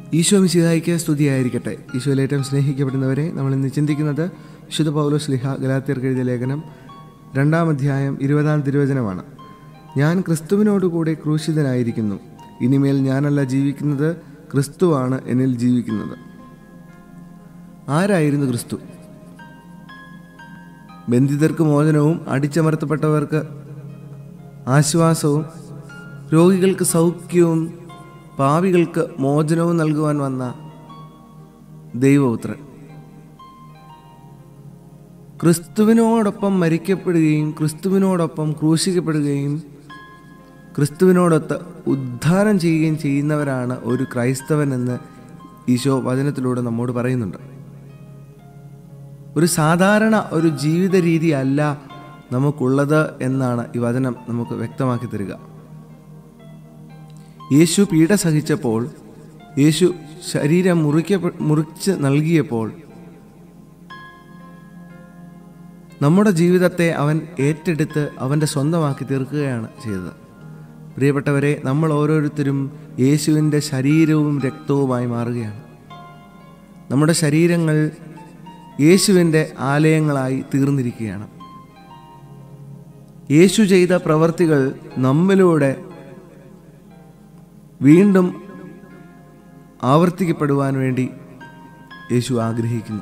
ഈശോ മിശിഹായിക്ക് സ്തുതിയായിരിക്കട്ടെ ഈശോയിൽ ഏറ്റവും സ്നേഹിക്കപ്പെടുന്നവരെ നമ്മൾ ഇന്ന് ചിന്തിക്കുന്നത് വിശുദ്ധ പൗലോസ് ലിഹ ഗലാത്തിയർക്ക് എഴുതിയ ലേഖനം രണ്ടാം അധ്യായം ഇരുപതാം തിരുവചനമാണ് ഞാൻ ക്രിസ്തുവിനോടുകൂടെ ക്രൂശിതനായിരിക്കുന്നു ഇനിമേൽ ഞാനല്ല ജീവിക്കുന്നത് ക്രിസ്തുവാണ് എന്നിൽ ജീവിക്കുന്നത് ആരായിരുന്നു ക്രിസ്തു ബന്ധിതർക്ക് മോചനവും അടിച്ചമർത്തപ്പെട്ടവർക്ക് ആശ്വാസവും രോഗികൾക്ക് സൗഖ്യവും പാവികൾക്ക് മോചനവും നൽകുവാൻ വന്ന ദൈവപുത്രൻ ക്രിസ്തുവിനോടൊപ്പം മരിക്കപ്പെടുകയും ക്രിസ്തുവിനോടൊപ്പം ക്രൂശിക്കപ്പെടുകയും ക്രിസ്തുവിനോടൊത്ത് ഉദ്ധാനം ചെയ്യുകയും ചെയ്യുന്നവരാണ് ഒരു ക്രൈസ്തവൻ എന്ന് ഈശോ വചനത്തിലൂടെ നമ്മോട് പറയുന്നുണ്ട് ഒരു സാധാരണ ഒരു ജീവിത രീതി അല്ല നമുക്കുള്ളത് എന്നാണ് ഈ വചനം നമുക്ക് വ്യക്തമാക്കി തരിക യേശു പീഡ സഹിച്ചപ്പോൾ യേശു ശരീരം മുറിക്ക മുറിച്ച് നൽകിയപ്പോൾ നമ്മുടെ ജീവിതത്തെ അവൻ ഏറ്റെടുത്ത് അവൻ്റെ സ്വന്തമാക്കി തീർക്കുകയാണ് ചെയ്തത് പ്രിയപ്പെട്ടവരെ നമ്മൾ ഓരോരുത്തരും യേശുവിൻ്റെ ശരീരവും രക്തവുമായി മാറുകയാണ് നമ്മുടെ ശരീരങ്ങൾ യേശുവിൻ്റെ ആലയങ്ങളായി തീർന്നിരിക്കുകയാണ് യേശു ചെയ്ത പ്രവർത്തികൾ നമ്മിലൂടെ വീണ്ടും ആവർത്തിക്കപ്പെടുവാൻ വേണ്ടി യേശു ആഗ്രഹിക്കുന്നു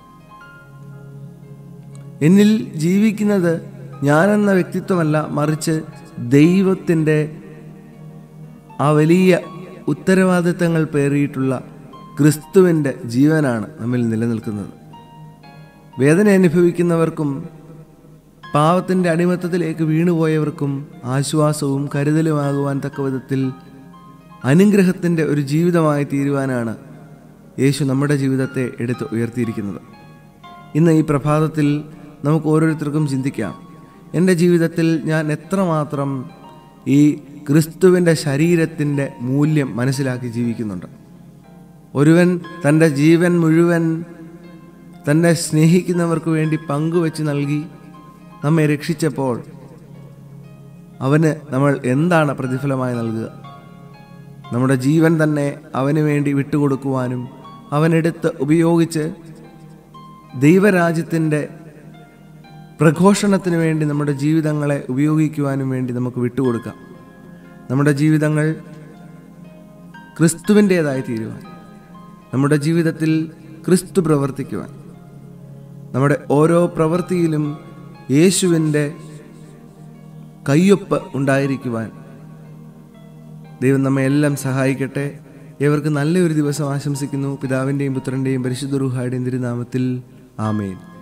എന്നിൽ ജീവിക്കുന്നത് ഞാനെന്ന വ്യക്തിത്വമല്ല മറിച്ച് ദൈവത്തിൻ്റെ ആ വലിയ ഉത്തരവാദിത്തങ്ങൾ പേറിയിട്ടുള്ള ക്രിസ്തുവിൻ്റെ ജീവനാണ് നമ്മിൽ നിലനിൽക്കുന്നത് വേദന അനുഭവിക്കുന്നവർക്കും പാവത്തിൻ്റെ അടിമത്തത്തിലേക്ക് വീണുപോയവർക്കും ആശ്വാസവും കരുതലുമാകുവാൻ തക്ക വിധത്തിൽ അനുഗ്രഹത്തിൻ്റെ ഒരു ജീവിതമായി തീരുവാനാണ് യേശു നമ്മുടെ ജീവിതത്തെ എടുത്ത് ഉയർത്തിയിരിക്കുന്നത് ഇന്ന് ഈ പ്രഭാതത്തിൽ നമുക്ക് ഓരോരുത്തർക്കും ചിന്തിക്കാം എൻ്റെ ജീവിതത്തിൽ ഞാൻ എത്രമാത്രം ഈ ക്രിസ്തുവിൻ്റെ ശരീരത്തിൻ്റെ മൂല്യം മനസ്സിലാക്കി ജീവിക്കുന്നുണ്ട് ഒരുവൻ തൻ്റെ ജീവൻ മുഴുവൻ തന്നെ സ്നേഹിക്കുന്നവർക്ക് വേണ്ടി പങ്കുവെച്ച് നൽകി നമ്മെ രക്ഷിച്ചപ്പോൾ അവന് നമ്മൾ എന്താണ് പ്രതിഫലമായി നൽകുക നമ്മുടെ ജീവൻ തന്നെ അവന് വേണ്ടി വിട്ടുകൊടുക്കുവാനും അവനെടുത്ത് ഉപയോഗിച്ച് ദൈവരാജ്യത്തിൻ്റെ പ്രഘോഷണത്തിന് വേണ്ടി നമ്മുടെ ജീവിതങ്ങളെ ഉപയോഗിക്കുവാനും വേണ്ടി നമുക്ക് വിട്ടുകൊടുക്കാം നമ്മുടെ ജീവിതങ്ങൾ ക്രിസ്തുവിൻ്റേതായി തീരുവാൻ നമ്മുടെ ജീവിതത്തിൽ ക്രിസ്തു പ്രവർത്തിക്കുവാൻ നമ്മുടെ ഓരോ പ്രവൃത്തിയിലും യേശുവിൻ്റെ കയ്യൊപ്പ് ഉണ്ടായിരിക്കുവാൻ ദൈവം നമ്മെ എല്ലാം സഹായിക്കട്ടെ ഏവർക്ക് നല്ലൊരു ദിവസം ആശംസിക്കുന്നു പിതാവിൻ്റെയും പുത്രൻ്റെയും പരിശുദ്ധ റുഹായുടെയും തിരുനാമത്തിൽ ആമേൻ